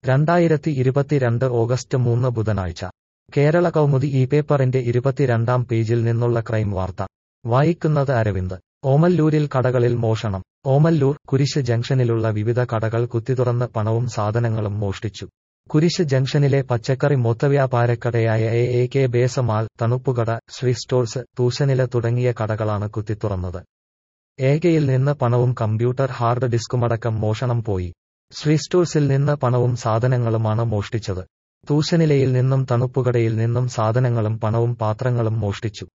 രണ്ടായിരത്തി ഇരുപത്തിരണ്ട് ഓഗസ്റ്റ് മൂന്ന് ബുധനാഴ്ച കേരള കൗമുദി ഈ പേപ്പറിന്റെ ഇരുപത്തിരണ്ടാം പേജിൽ നിന്നുള്ള ക്രൈം വാർത്ത വായിക്കുന്നത് അരവിന്ദ് ഓമല്ലൂരിൽ കടകളിൽ മോഷണം ഓമല്ലൂർ കുരിശ് ജംഗ്ഷനിലുള്ള വിവിധ കടകൾ കുത്തിത്തുറന്ന് പണവും സാധനങ്ങളും മോഷ്ടിച്ചു കുരിശ് ജംഗ്ഷനിലെ പച്ചക്കറി മൊത്തവ്യാപാരക്കടയായ എ എ കെ ബേസമാൾ തണുപ്പുകട ശ്രീ സ്റ്റോഴ്സ് തൂശനില തുടങ്ങിയ കടകളാണ് കുത്തിത്തുറന്നത് ഏകയിൽ നിന്ന് പണവും കമ്പ്യൂട്ടർ ഹാർഡ് ഡിസ്കുമടക്കം മോഷണം പോയി ശ്രീ സ്റ്റോഴ്സിൽ നിന്ന് പണവും സാധനങ്ങളുമാണ് മോഷ്ടിച്ചത് തൂശനിലയിൽ നിന്നും തണുപ്പുകടയിൽ നിന്നും സാധനങ്ങളും പണവും പാത്രങ്ങളും മോഷ്ടിച്ചു